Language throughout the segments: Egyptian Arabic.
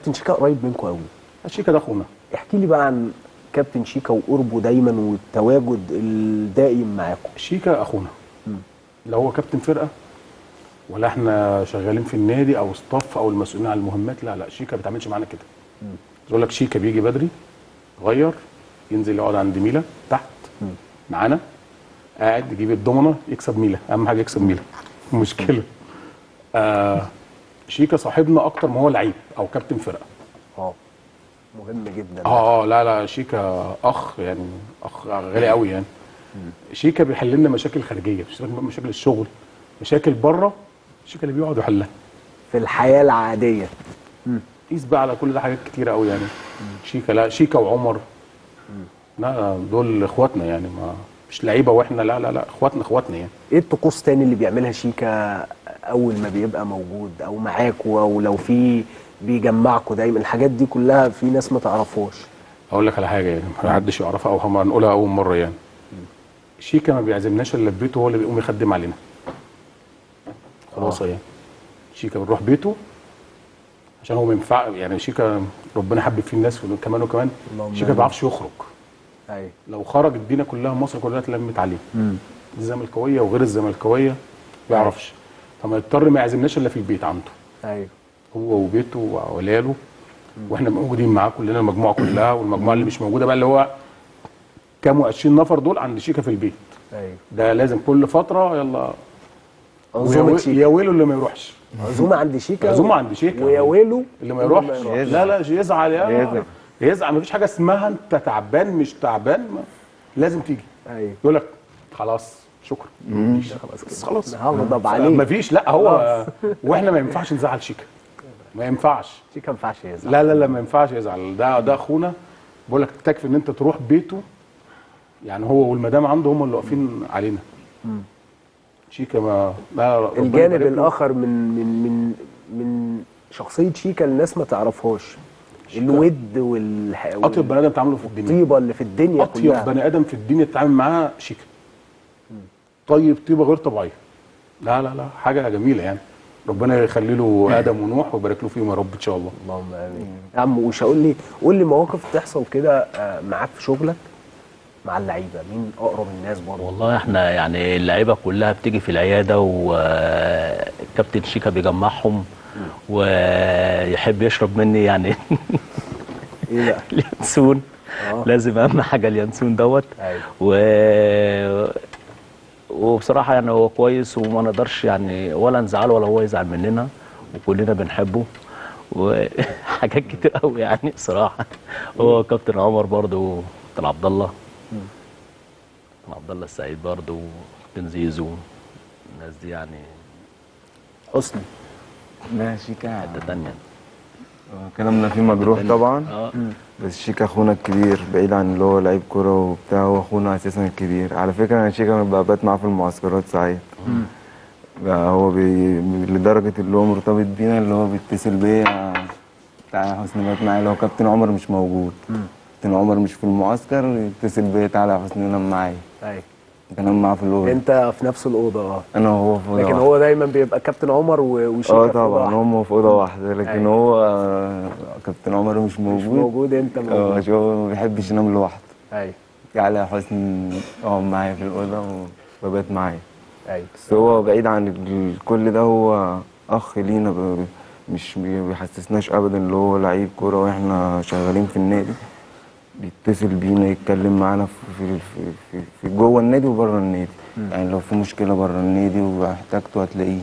كابتن شيكا قريب منكم قوي شيكا ده اخونا احكي لي بقى عن كابتن شيكا وقربه دايما والتواجد الدائم معاكم شيكا اخونا لا هو كابتن فرقه ولا احنا شغالين في النادي او ستاف او المسؤولين عن المهمات لا لا شيكا ما بيتعاملش معانا كده يقول لك شيكا بيجي بدري غير ينزل يقعد عند ميلا تحت معانا قاعد يجيب الضمنه يكسب ميلا اهم حاجه يكسب ميلا مشكله آه شيكا صاحبنا اكتر ما هو لعيب او كابتن فرقه اه مهم جدا اه اه لا لا شيكا اخ يعني اخ غالي قوي يعني شيكا بيحل لنا مشاكل خارجيه مشاكل مشاكل الشغل مشاكل بره شيكا اللي بيقعد يحلها في الحياه العاديه قيس بقى على كل ده حاجات كتيره قوي يعني شيكا لا شيكا وعمر لا دول اخواتنا يعني ما مش لعيبه واحنا لا لا لا اخواتنا اخواتنا يعني ايه الطقوس تاني اللي بيعملها شيكا اول ما بيبقى موجود او معاكوا او لو في بيجمعكوا دايما الحاجات دي كلها في ناس ما تعرفوش اقول لك على حاجه يعني ما حدش يعرفها او هم هنقولها اول مره يعني شيكا ما بيعزمناش الا في بيته هو اللي بيقوم يخدم علينا خلاص يعني شيكا بنروح بيته عشان هو ما ينفع يعني شيكا ربنا حبب فيه الناس كمان وكمان اللهم شيكا ما آمين. بيعرفش يخرج ايوه لو خرج الدنيا كلها مصر كلها اتلمت عليه الزملكاويه وغير الزملكاويه ما بيعرفش فما يضطر ما يعزمناش الا في البيت عنده ايوه هو وبيته وعياله واحنا موجودين معاه كلنا المجموعه كلها والمجموعه اللي مش موجوده بقى اللي هو كام 20 نفر دول عند شيكا في البيت ايوه ده لازم كل فتره يلا عزومه ويا شيكا يا ويله اللي ما يروحش عزومه عند شيكا عزومه عند شيكا ويا ويله اللي ما يروحش يروحش. لا لا يزعل يا يزعل. يزعل مفيش حاجه اسمها انت تعبان مش تعبان ما. لازم تيجي ايوه يقول لك خلاص شكرا خلاص بس خلاص هغضب عليه مفيش لا هو واحنا ما ينفعش نزعل شيكا ما ينفعش شيكا ما ينفعش يزعل لا لا لا ما ينفعش يزعل ده ده اخونا بقول لك تكفي ان انت تروح بيته يعني هو والمدام عنده هم اللي واقفين علينا شيكا ما لا ربنا الجانب يبارك له. الاخر من من من من شخصيه شيكا الناس ما تعرفهاش الود والح... اطيب بني ادم تعامله في الدنيا والطيبه اللي في الدنيا اطيب كلها بني ادم في الدنيا تتعامل معاه شيكا طيب طيبه غير طبيعيه لا لا لا حاجه جميله يعني ربنا يخلي له ادم ونوح ويبارك له فيهم يا رب ان شاء الله اللهم امين يا عم وش قول لي قول لي مواقف تحصل كده آه، معاك في شغلك مع اللعيبه مين اقرب الناس برضه والله احنا يعني اللعيبه كلها بتيجي في العياده والكابتن شيكا بيجمعهم ويحب يشرب مني يعني ايه بقى اليانسون آه. لازم اهم حاجه اليانسون دوت أيوة. و وبصراحه يعني هو كويس وما نقدرش يعني ولا نزعله ولا هو يزعل مننا وكلنا بنحبه وحاجات كتير قوي يعني بصراحه هو كابتن عمر برضو كابتن عبد الله كابتن عبد الله السعيد برضو كابتن زيزو الناس دي يعني حسني لا شيكا حته تانيه كلامنا فيه مجروح طبعا اه بس شيكا اخونا الكبير بعيد عن اللي هو لعيب كوره وبتاع هو اخونا اساسا الكبير على فكره انا شيكا ببات معاه في المعسكرات ساعات بقى هو بي... لدرجه اللي هو مرتبط بينا اللي هو بيتصل بيا تعالى يا حسني بات معايا لو كابتن عمر مش موجود كابتن عمر مش في المعسكر يتصل بيا تعالى يا حسني نام معايا ايوه بنام معاه في الاوضه انت في نفس الاوضه اه انا وهو في اوضه لكن واحدة. هو دايما بيبقى كابتن عمر و- وشيكا اه في أوضة طبعا واحدة. هم في اوضه واحده لكن أيوة. هو آه، كابتن عمر مش موجود مش موجود انت اه موجود عشان هو ما بيحبش ينام لوحده ايوه تعالى يا حسن اقعد معايا في الاوضه وببات معايا ايوه بس هو بعيد عن ال- كل ده هو اخ لينا ب- مش بي- بيحسسناش ابدا اللي هو لعيب كوره واحنا شغالين في النادي بيتصل بينا يتكلم معانا في في في, في, في جوه النادي وبره النادي يعني لو في مشكله بره النادي واحتاجته هتلاقيه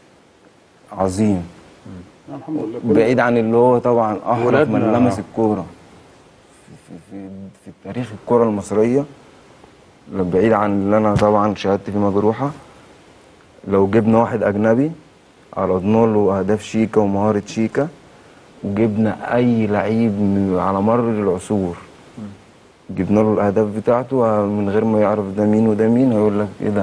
عظيم الحمد لله كل- بعيد عن اللي هو طبعا احرف من ولادنا- لمس الكوره في, في, في تاريخ الكوره المصريه بعيد عن اللي انا طبعا شهادتي فيه مجروحه لو جبنا واحد اجنبي عرضنا له اهداف شيكا ومهاره شيكا وجبنا اي لعيب من- على مر العصور جبنا له الاهداف بتاعته من غير ما يعرف ده مين وده مين هيقول لك ايه ده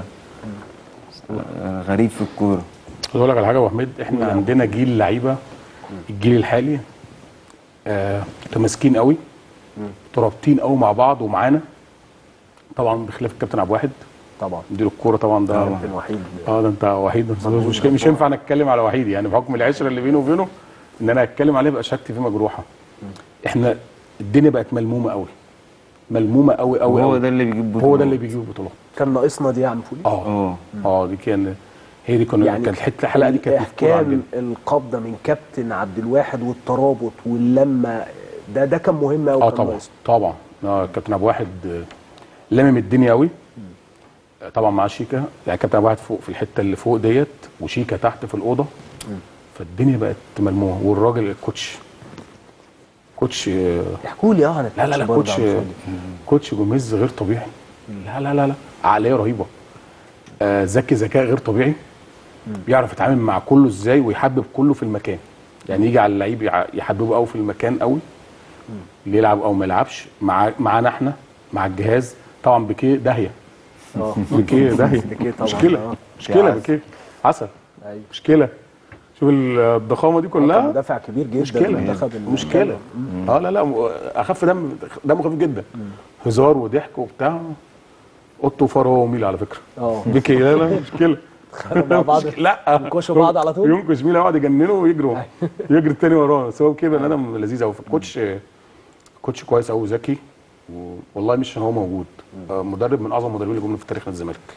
آه، غريب في الكوره عايز اقول لك على حاجه يا ابو حميد احنا عندنا جيل لعيبه الجيل الحالي آه متماسكين قوي مترابطين قوي مع بعض ومعانا طبعا بخلاف الكابتن عبد الواحد طبعا مدير الكوره طبعا ده كابتن وحيد اه ده انت وحيد مش مش ينفع نتكلم على وحيد يعني بحكم العشره اللي بينه وبينه ان انا اتكلم عليه بقى شهادتي فيه مجروحه احنا الدنيا بقت ملمومه قوي ملمومه قوي قوي وهو قوي. ده اللي بيجيب هو بطولات. ده اللي بيجيب البطولات كان ناقصنا دي يا عم فولي اه اه اه دي كان هي دي كنا يعني كانت الحته الحلقه دي كانت مفقودة احكام عندنا. القبضه من كابتن عبد الواحد والترابط واللمه ده ده كان مهم قوي اه طبعا طبعا اه كابتن ابو واحد آه، لمم الدنيا قوي آه، طبعا مع شيكا يعني كابتن ابو واحد فوق في الحته اللي فوق ديت وشيكا تحت في الاوضه فالدنيا بقت ملمومه والراجل الكوتش كوتش آه، احكوا لي اه عن لا لا لا الكوتش برضه كوتش يا عم فولي. كوتش جوميز غير طبيعي لا لا لا لا عقليه رهيبه آه، ذكي ذكاء غير طبيعي بيعرف يتعامل مع كله ازاي ويحبب كله في المكان يعني يجي على اللعيب يع- يحببه قوي في المكان قوي اللي يلعب او ما يلعبش مع معانا احنا مع الجهاز طبعا بكيه داهيه اه بكيه داهيه بكيه طبعا مشكله آه. مشكله عسل. بكيه عسل ايوه مشكله شوف الضخامه دي كان كلها مدافع كبير جدا مشكله منتخب ال- مشكله اه لا لا م- اخف دم دمه خفيف جدا هزار وضحك وبتاع اوتو فارو وميل على فكره اه بيكي لا لا مشكله مع بعض لا ينكشوا بعض على طول؟ ينكش ميل يقعد يجننه ويجروا يجري التاني وراه بس هو كده بني ادم لذيذ قوي كوتش كوتش كويس قوي ذكي والله مش عشان هو موجود آه، مدرب من اعظم المدربين اللي جم في تاريخ نادي الزمالك